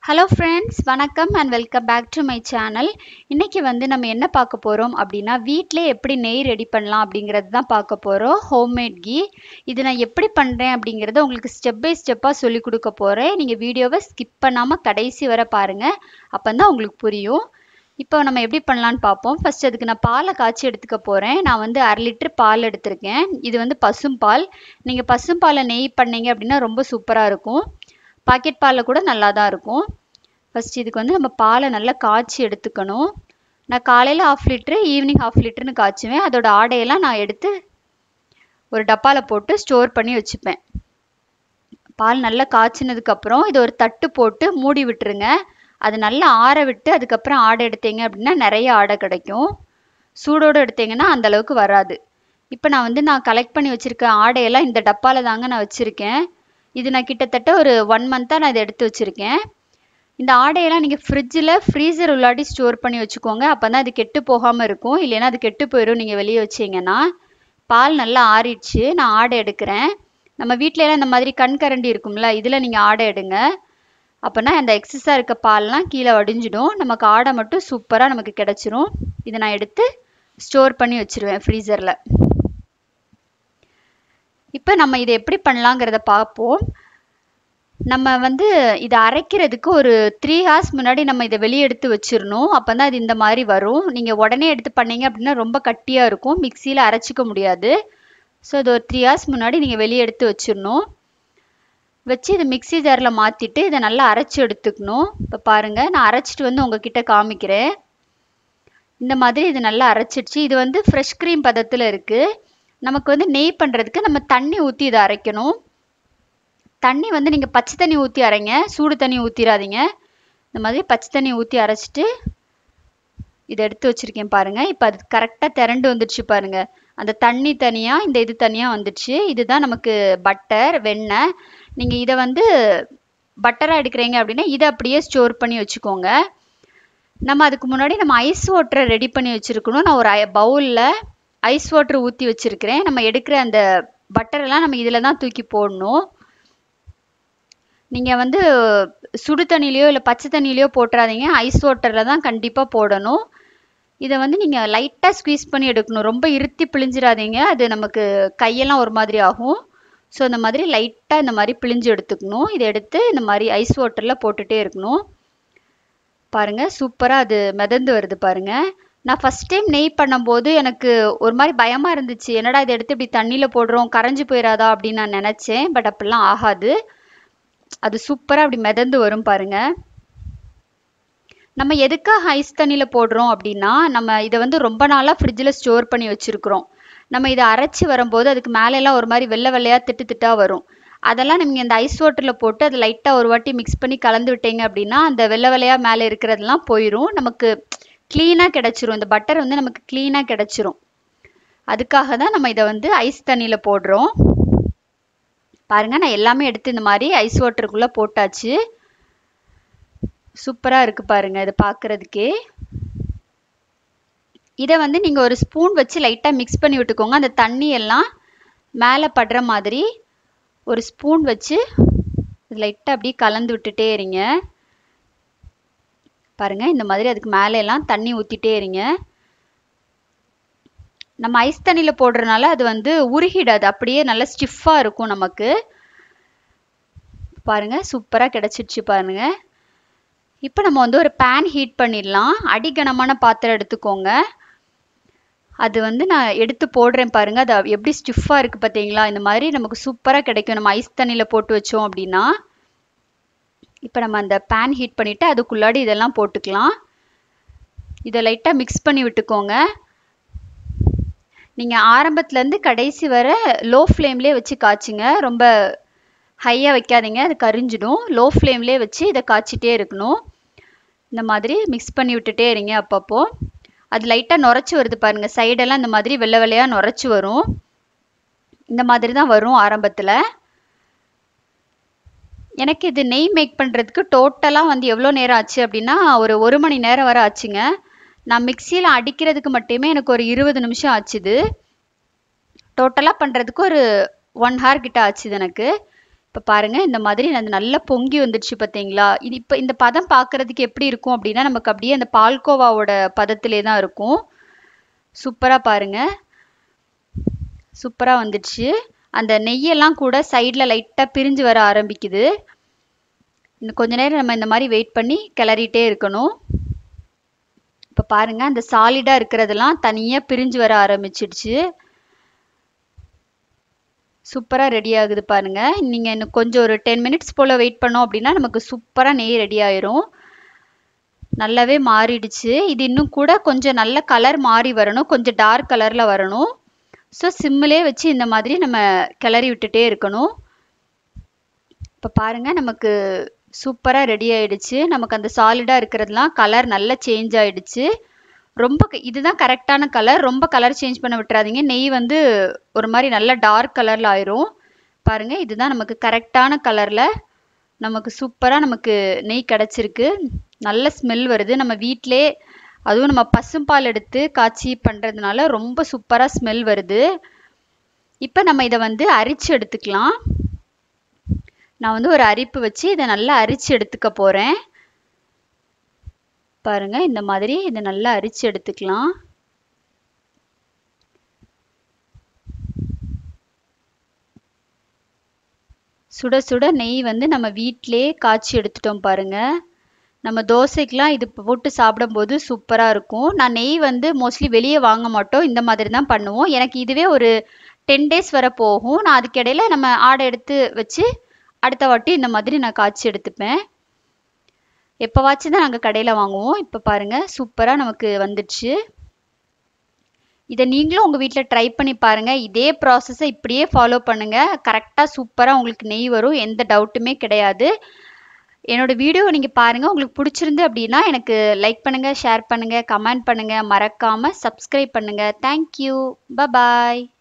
hello friends வணக்கம் and welcome back to my channel இன்றைக்கி வந்து நம்ம என்ன பார்க்க போகிறோம் அப்படின்னா வீட்டிலே எப்படி நெய் ரெடி பண்ணலாம் அப்படிங்கிறது தான் பார்க்க போகிறோம் ஹோம்மேட் கீ இது நான் எப்படி பண்ணுறேன் அப்படிங்கிறத உங்களுக்கு ஸ்டெப் பை ஸ்டெப்பாக சொல்லி கொடுக்க போகிறேன் நீங்கள் வீடியோவை ஸ்கிப் பண்ணாமல் கடைசி வரை பாருங்கள் அப்போ தான் உங்களுக்கு புரியும் இப்போ நம்ம எப்படி பண்ணலான்னு பார்ப்போம் ஃபஸ்ட் அதுக்கு நான் பாலை காய்ச்சி எடுத்துக்க போகிறேன் நான் வந்து அரை லிட்டர் பால் எடுத்திருக்கேன் இது வந்து பசும்பால் நீங்கள் பசும்பாலை நெய் பண்ணீங்க அப்படின்னா ரொம்ப சூப்பராக இருக்கும் பாக்கெட் பாலில் கூட நல்லா தான் இருக்கும் ஃபஸ்ட் இதுக்கு வந்து நம்ம பாலை நல்லா காய்ச்சி எடுத்துக்கணும் நான் காலையில் ஆஃப் லிட்ரு ஈவினிங் ஆஃப் லிட்டருன்னு காய்ச்சுவேன் அதோட ஆடையெல்லாம் நான் எடுத்து ஒரு டப்பாவில் போட்டு ஸ்டோர் பண்ணி வச்சுப்பேன் பால் நல்லா காய்ச்சினதுக்கப்புறம் இது ஒரு தட்டு போட்டு மூடி விட்டுருங்க அது நல்லா ஆற விட்டு அதுக்கப்புறம் ஆடை எடுத்தீங்க அப்படின்னா நிறைய ஆடை கிடைக்கும் சூடோடு எடுத்தீங்கன்னா அந்த அளவுக்கு வராது இப்போ நான் வந்து நான் கலெக்ட் பண்ணி வச்சுருக்க ஆடையெல்லாம் இந்த டப்பாவில் தாங்க நான் வச்சுருக்கேன் இது நான் கிட்டத்தட்ட ஒரு ஒன் மந்த்தாக நான் இதை எடுத்து வச்சுருக்கேன் இந்த ஆடையெல்லாம் நீங்கள் ஃப்ரிட்ஜில் ஃப்ரீசர் உள்ளாடி ஸ்டோர் பண்ணி வச்சுக்கோங்க அப்போ தான் அது கெட்டு போகாமல் இருக்கும் இல்லைன்னா அது கெட்டு போயிடும் நீங்கள் வெளியே வச்சிங்கன்னா பால் நல்லா ஆறிடுச்சு நான் ஆடை எடுக்கிறேன் நம்ம வீட்டிலலாம் இந்த மாதிரி கண் கரண்டி இருக்கும்ல இதில் நீங்கள் ஆடை எடுங்க அப்போனா அந்த எக்ஸஸாக இருக்க பால்லாம் கீழே வடிஞ்சிடும் நமக்கு ஆடை மட்டும் சூப்பராக நமக்கு கிடச்சிரும் இதை நான் எடுத்து ஸ்டோர் பண்ணி வச்சுருவேன் ஃப்ரீசரில் இப்போ நம்ம இதை எப்படி பண்ணலாங்கிறத பார்ப்போம் நம்ம வந்து இதை அரைக்கிறதுக்கு ஒரு த்ரீ ஹார்ஸ் முன்னாடி நம்ம இதை வெளியே எடுத்து வச்சிடணும் அப்போ தான் இது இந்த மாதிரி வரும் நீங்கள் உடனே எடுத்து பண்ணீங்க அப்படின்னா ரொம்ப கட்டியாக இருக்கும் மிக்சியில் அரைச்சிக்க முடியாது ஸோ இது ஒரு த்ரீ ஹார்ஸ் முன்னாடி நீங்கள் வெளியே எடுத்து வச்சிடணும் வச்சு இதை மிக்சி ஜாரில் மாற்றிட்டு இதை நல்லா அரைச்சி எடுத்துக்கணும் இப்போ பாருங்கள் நான் அரைச்சிட்டு வந்து உங்ககிட்ட காமிக்கிறேன் இந்த மாதிரி இது நல்லா அரைச்சிடுச்சு இது வந்து ஃப்ரெஷ் க்ரீம் பதத்தில் இருக்குது நமக்கு வந்து நெய் பண்ணுறதுக்கு நம்ம தண்ணி ஊற்றி இதை அரைக்கணும் தண்ணி வந்து நீங்கள் பச்சை தண்ணி ஊற்றி அரைங்க சூடு தண்ணி ஊற்றிடாதீங்க இந்த மாதிரி பச்சை தண்ணி ஊற்றி அரைச்சிட்டு இதை எடுத்து வச்சுருக்கேன் பாருங்கள் இப்போ அது கரெக்டாக திரண்டு வந்துடுச்சு பாருங்கள் அந்த தண்ணி தனியாக இந்த இது தனியாக வந்துடுச்சு இதுதான் நமக்கு பட்டர் வெண்ணெய் நீங்கள் இதை வந்து பட்டராக எடுக்கிறீங்க அப்படின்னா இதை அப்படியே ஸ்டோர் பண்ணி வச்சுக்கோங்க நம்ம அதுக்கு முன்னாடி நம்ம ஐஸ் வாட்டரை ரெடி பண்ணி வச்சுருக்கணும் நான் ஒரு பவுலில் ஐஸ் வாட்டர் ஊற்றி வச்சுருக்கிறேன் நம்ம எடுக்கிற அந்த பட்டரெல்லாம் நம்ம இதில் தான் தூக்கி போடணும் நீங்கள் வந்து சுடு தண்ணிலையோ இல்லை பச்சை தண்ணிலையோ போட்டுறாதீங்க ஐஸ் வாட்டரில் தான் கண்டிப்பாக போடணும் இதை வந்து நீங்கள் லைட்டாக ஸ்குவீஸ் பண்ணி எடுக்கணும் ரொம்ப இருத்தி பிழிஞ்சிடாதீங்க அது நமக்கு கையெல்லாம் ஒரு மாதிரி ஆகும் ஸோ இந்த மாதிரி லைட்டாக இந்த மாதிரி பிழிஞ்சு எடுத்துக்கணும் இதை எடுத்து இந்த மாதிரி ஐஸ் வாட்டரில் போட்டுகிட்டே இருக்கணும் பாருங்கள் சூப்பராக அது மிதந்து வருது பாருங்கள் நான் ஃபஸ்ட் டைம் நெய் பண்ணும்போது எனக்கு ஒரு மாதிரி பயமாக இருந்துச்சு என்னடா இதை எடுத்து இப்படி தண்ணியில் போடுறோம் கரைஞ்சி போயிடாதா அப்படின்னு நான் நினச்சேன் பட் அப்படிலாம் ஆகாது அது சூப்பராக அப்படி மிதந்து வரும் பாருங்க நம்ம எதுக்காக ஐஸ் தண்ணியில் போடுறோம் அப்படின்னா நம்ம இதை வந்து ரொம்ப நாளாக ஃப்ரிட்ஜில் ஸ்டோர் பண்ணி வச்சுருக்குறோம் நம்ம இதை அரைச்சி வரும்போது அதுக்கு மேலெல்லாம் ஒரு மாதிரி வெள்ளை வெள்ளையாக திட்டு திட்டாக வரும் அதெல்லாம் நீங்கள் இந்த ஐஸ் வாட்டரில் போட்டு அதை லைட்டாக ஒரு வாட்டி மிக்ஸ் பண்ணி கலந்து விட்டீங்க அப்படின்னா அந்த வெள்ளை வெள்ளையாக மேலே இருக்கிறதெல்லாம் போயிடும் நமக்கு க்ளீனாக கிடச்சிரும் இந்த பட்டர் வந்து நமக்கு க்ளீனாக கிடச்சிரும் அதுக்காக தான் நம்ம இதை வந்து ஐஸ் தண்ணியில் போடுறோம் பாருங்கள் நான் எல்லாமே எடுத்து இந்த மாதிரி ஐஸ் வாட்டருக்குள்ளே போட்டாச்சு சூப்பராக இருக்குது பாருங்கள் இதை பார்க்குறதுக்கே இதை வந்து நீங்கள் ஒரு ஸ்பூன் வச்சு லைட்டாக மிக்ஸ் பண்ணி விட்டுக்கோங்க அந்த தண்ணி எல்லாம் மேலே படுற மாதிரி ஒரு ஸ்பூன் வச்சு லைட்டாக அப்படியே கலந்து விட்டுட்டே இருங்க பாருங்கள் இந்த மாதிரி அதுக்கு மேலே எல்லாம் தண்ணி ஊற்றிட்டே இருங்க நம்ம ஐஸ் தண்ணியில் போடுறதுனால அது வந்து உருகிடாது அப்படியே நல்லா ஸ்டிஃபாக இருக்கும் நமக்கு பாருங்கள் சூப்பராக கிடச்சிடுச்சு பாருங்கள் இப்போ நம்ம வந்து ஒரு பேன் ஹீட் பண்ணிடலாம் அடிகனமான பாத்திரம் எடுத்துக்கோங்க அது வந்து நான் எடுத்து போடுறேன் பாருங்கள் அது எப்படி ஸ்டிஃபாக இருக்குது பார்த்தீங்களா இந்த மாதிரி நமக்கு சூப்பராக கிடைக்கும் நம்ம ஐஸ் தண்ணியில் போட்டு வச்சோம் அப்படின்னா இப்போ நம்ம அந்த பேன் ஹீட் பண்ணிவிட்டு அதுக்குள்ளாடி இதெல்லாம் போட்டுக்கலாம் இதை லைட்டாக மிக்ஸ் பண்ணி விட்டுக்கோங்க நீங்கள் ஆரம்பத்துலேருந்து கடைசி வர லோ ஃப்ளேம்லேயே வச்சு காய்ச்சுங்க ரொம்ப ஹையாக வைக்காதீங்க அது கரிஞ்சிடும் லோ ஃப்ளேம்லேயே வச்சு இதை காய்ச்சிட்டே இருக்கணும் இந்த மாதிரி மிக்ஸ் பண்ணி விட்டுட்டே இருங்க அப்பப்போ அது லைட்டாக நுரைச்சி வருது பாருங்கள் சைடெல்லாம் இந்த மாதிரி வெள்ளை வெள்ளையாக நுரைச்சி வரும் இந்த மாதிரி தான் வரும் ஆரம்பத்தில் எனக்கு இது நெய் மேக் பண்ணுறதுக்கு டோட்டலாக வந்து எவ்வளோ நேரம் ஆச்சு அப்படின்னா ஒரு ஒரு மணி நேரம் வரை ஆச்சுங்க நான் மிக்சியில் அடிக்கிறதுக்கு மட்டுமே எனக்கு ஒரு இருபது நிமிஷம் ஆச்சுது டோட்டலாக பண்ணுறதுக்கு ஒரு ஒன் ஹவர் கிட்ட ஆச்சுது எனக்கு இப்போ பாருங்க இந்த மாதிரி அது நல்லா பொங்கி வந்துடுச்சு பார்த்தீங்களா இது இப்போ இந்த பதம் பார்க்கறதுக்கு எப்படி இருக்கும் அப்படின்னா நமக்கு அப்படியே அந்த பால்கோவாவோட பதத்திலே தான் இருக்கும் சூப்பராக பாருங்க சூப்பராக வந்துடுச்சு அந்த நெய்யெல்லாம் கூட சைடில் லைட்டாக பிரிஞ்சு வர ஆரம்பிக்குது இன்னும் கொஞ்ச நேரம் நம்ம இந்த மாதிரி வெயிட் பண்ணி கிளறிட்டே இருக்கணும் இப்போ பாருங்க அந்த சாலிடாக இருக்கிறதெல்லாம் தனியாக பிரிஞ்சு வர ஆரம்பிச்சிடுச்சு சூப்பராக ரெடி ஆகுது பாருங்க நீங்கள் இன்னும் கொஞ்சம் ஒரு டென் மினிட்ஸ் போல் வெயிட் பண்ணோம் அப்படின்னா நமக்கு சூப்பராக நெய் ரெடி ஆயிரும் நல்லாவே மாறிடுச்சு இது இன்னும் கூட கொஞ்சம் நல்ல கலர் மாறி வரணும் கொஞ்சம் டார்க் கலரில் வரணும் ஸோ சிம்மிலே வச்சு இந்த மாதிரி நம்ம கிளறி விட்டுட்டே இருக்கணும் இப்போ பாருங்க நமக்கு சூப்பராக ரெடி ஆயிடுச்சு நமக்கு அந்த சாலிடாக இருக்கிறதுலாம் கலர் நல்லா சேஞ்ச் ஆயிடுச்சு ரொம்ப இதுதான் கரெக்டான கலர் ரொம்ப கலர் சேஞ்ச் பண்ண விட்டுறாதீங்க நெய் வந்து ஒரு மாதிரி நல்ல டார்க் கலரில் ஆயிரும் பாருங்க இதுதான் நமக்கு கரெக்டான கலரில் நமக்கு சூப்பராக நமக்கு நெய் கிடச்சிருக்கு நல்ல ஸ்மெல் வருது நம்ம வீட்டிலே அதுவும் நம்ம பசும்பால் எடுத்து காய்ச்சி பண்ணுறதுனால ரொம்ப சூப்பராக ஸ்மெல் வருது இப்போ நம்ம இதை வந்து அரிச்சு எடுத்துக்கலாம் நான் வந்து ஒரு அரிப்பு வச்சு இதை நல்லா அரிச்சு எடுத்துக்க போகிறேன் பாருங்க இந்த மாதிரி இதை நல்லா அரிச்சு எடுத்துக்கலாம் சுட சுட நெய் வந்து நம்ம வீட்டிலே காய்ச்சி எடுத்துட்டோம் பாருங்க நம்ம தோசைக்கெலாம் இது போட்டு சாப்பிடும்போது சூப்பராக இருக்கும் நான் நெய் வந்து மோஸ்ட்லி வெளியே வாங்க மாட்டோம் இந்த மாதிரி தான் பண்ணுவோம் எனக்கு இதுவே ஒரு டென் டேஸ் வரை போகும் நான் அதுக்கிடையில நம்ம ஆடை எடுத்து வச்சு அடுத்த வாட்டி இந்த மாதிரி நான் காய்ச்சி எடுத்துப்பேன் எப்போவாச்சும் தான் நாங்கள் கடையில் வாங்குவோம் இப்போ பாருங்கள் சூப்பராக நமக்கு வந்துடுச்சு இதை நீங்களும் உங்கள் வீட்டில் ட்ரை பண்ணி பாருங்கள் இதே ப்ராசஸை இப்படியே ஃபாலோ பண்ணுங்கள் கரெக்டாக சூப்பராக உங்களுக்கு நெய் வரும் எந்த டவுட்டுமே கிடையாது என்னோட வீடியோ நீங்கள் பாருங்கள் உங்களுக்கு பிடிச்சிருந்து அப்படின்னா எனக்கு லைக் பண்ணுங்கள் ஷேர் பண்ணுங்கள் கமெண்ட் பண்ணுங்கள் மறக்காமல் சப்ஸ்கிரைப் பண்ணுங்கள் தேங்க்யூ பபாய்